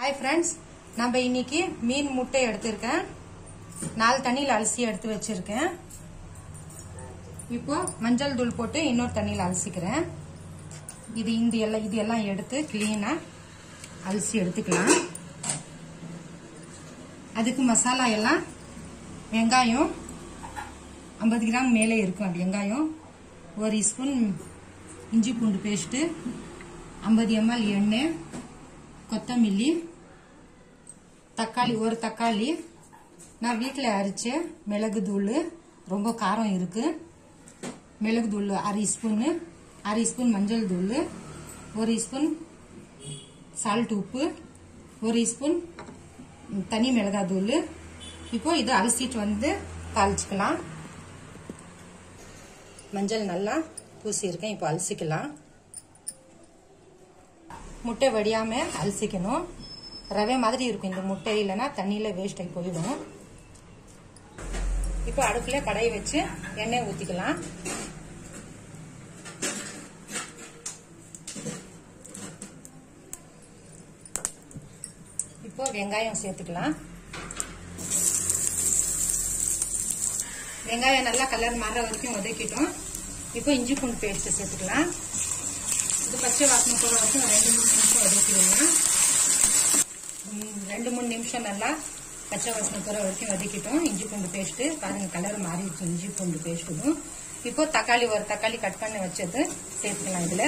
hi friends நம்ம இன்னைக்கு மீன் முட்டை எடுத்திருக்கேன் நாலு தண்ணியில் அலசி எடுத்து வச்சிருக்கேன் இப்போ மஞ்சள் தூள் போட்டு இன்னொரு தண்ணியில் அலசிக்கிறேன் இது இந்த எல்லாம் இது எல்லாம் எடுத்து கிளீனாக அலசி எடுத்துக்கலாம் அதுக்கு மசாலா எல்லாம் வெங்காயம் ஐம்பது கிராம் மேலே இருக்கும் அது வெங்காயம் ஒரு ஸ்பூன் இஞ்சி பூண்டு பேஸ்ட்டு ஐம்பது எம்எல் எண்ணெய் கொத்தமல்லி தக்காளி ஒரு தக்காளி நான் வீட்டில் அரைச்ச மிளகு தூள் ரொம்ப காரம் இருக்கு மிளகு தூள் அரை ஸ்பூனு அரை ஸ்பூன் மஞ்சள் தூள் ஒரு ஸ்பூன் சால்ட் உப்பு ஒரு ஸ்பூன் தனி மிளகாய் தூள் இப்போ இதை அலசிட்டு வந்து தாளிச்சுக்கலாம் மஞ்சள் நல்லா பூசியிருக்கேன் இப்போ அலசிக்கலாம் முட்டை வடியாம அலசிக்கணும் ரவை மாதிரி இருக்கும் இந்த முட்டை இல்லைன்னா தண்ணியில வேஸ்ட் ஆகி போயிடும் இப்போ அடுப்புல கடாய் வச்சு எண்ணெய் ஊத்திக்கலாம் இப்போ வெங்காயம் சேர்த்துக்கலாம் வெங்காயம் நல்லா கலர் மாற வரைக்கும் வதக்கிட்டோம் இப்போ இஞ்சி பூண்டு பேஸ்ட் சேர்த்துக்கலாம் இது பச்சை வாசனை போகிற வரைக்கும் ரெண்டு மூணு நிமிஷம் வதக்கிடுங்க ரெண்டு மூணு நிமிஷம் நல்லா பச்சை வாசனை போகிற வரைக்கும் வதக்கிட்டோம் இஞ்சி பூண்டு பேஸ்ட்டு பாருங்க கலர் மாறிடுச்சு இஞ்சி பூண்டு பேஸ்ட்டும் இப்போ தக்காளி ஒரு தக்காளி கட் பண்ணி வச்சது சேர்த்துக்கலாம் இதில்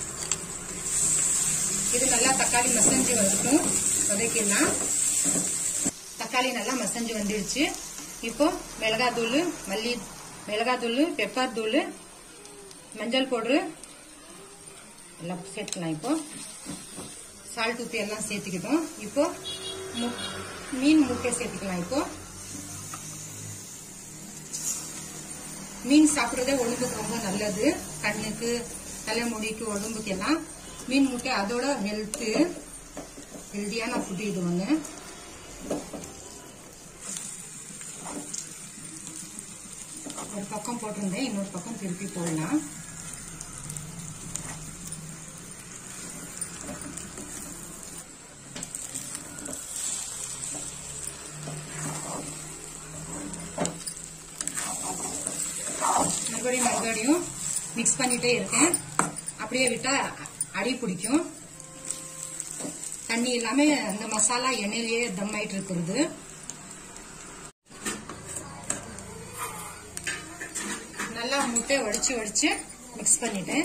இது நல்லா தக்காளி மசஞ்சு வரைக்கும் வதக்கிடலாம் தக்காளி நல்லா மசஞ்சு வந்துடுச்சு இப்போ மிளகாத்தூள் மல்லி மிளகாத்தூள் பெப்பர் தூள் மஞ்சள் பவுட்ரு எல்லாம் சேர்த்துக்கலாம் இப்போ சால்ட் உப்பு எல்லாம் சேர்த்துக்கிட்டோம் இப்போ மீன் முட்டை சேர்த்துக்கலாம் இப்போ மீன் சாப்பிட்றதே உடம்புக்கு ரொம்ப நல்லது கண்ணுக்கு தலைமுடிக்கு உடம்புக்கு எல்லாம் மீன் முட்டை அதோட ஹெல்த்து ஹெல்த்தியான ஃபுட்டு இது ஒன்று ஒரு பக்கம் போட்டிருந்தேன் இன்னொரு பக்கம் திருப்பி போடலாம் மறுபடியும் மறுபடியும் மிக்ஸ் பண்ணிட்டே இருக்கேன் அப்படியே விட்டா அடி பிடிக்கும் தண்ணி இல்லாம அந்த மசாலா எண்ணெயிலேயே தம் ஆயிட்டு இருக்கிறது நல்லா முட்டை வடிச்சு வடிச்சு மிக்ஸ் பண்ணிட்டேன்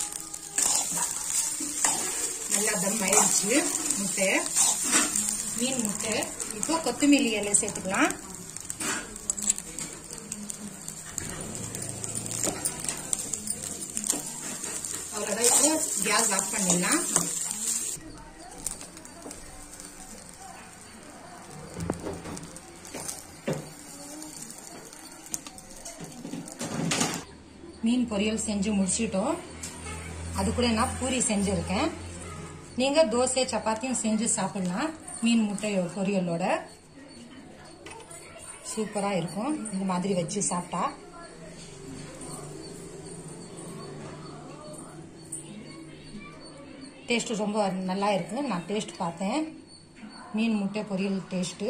நல்லா தம் ஆயிடுச்சு முட்டை மீன் முட்டை இப்போ கொத்தமல்லி இலை சேர்த்துக்கலாம் அவ்வளோதான் இப்போ கேஸ் ஆஃப் பண்ணிடலாம் மீன் பொரியல் செஞ்சு முடிச்சிட்டோம் அது கூட நான் பூரி செஞ்சிருக்கேன் நீங்க தோசை சப்பாத்தியும் செஞ்சு சாப்பிடலாம் மீன் முட்டை பொரியலோட சூப்பரா இருக்கும் இந்த மாதிரி வச்சு சாப்பிட்டா டேஸ்ட் ரொம்ப நல்லா இருக்கு நான் டேஸ்ட் பார்த்தேன் மீன் முட்டை பொரியல் டேஸ்ட்டு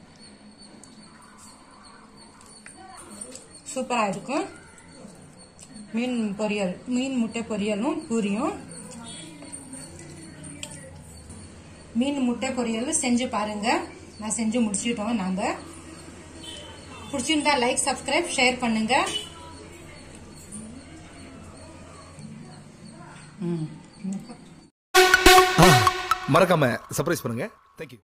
சூப்பராக இருக்கும் மீன் பொரியல் மீன் முட்டை பொரியலும் பூரியும் மீன் முட்டை பொரியல் செஞ்சு பாருங்க நான் செஞ்சு முடிச்சிட்டோம் நாங்க பிடிச்சிருந்தா லைக் சப்ஸ்கிரைப் ஷேர் பண்ணுங்க மறக்காம சர்ப்ரைஸ் பண்ணுங்க தேங்க்யூ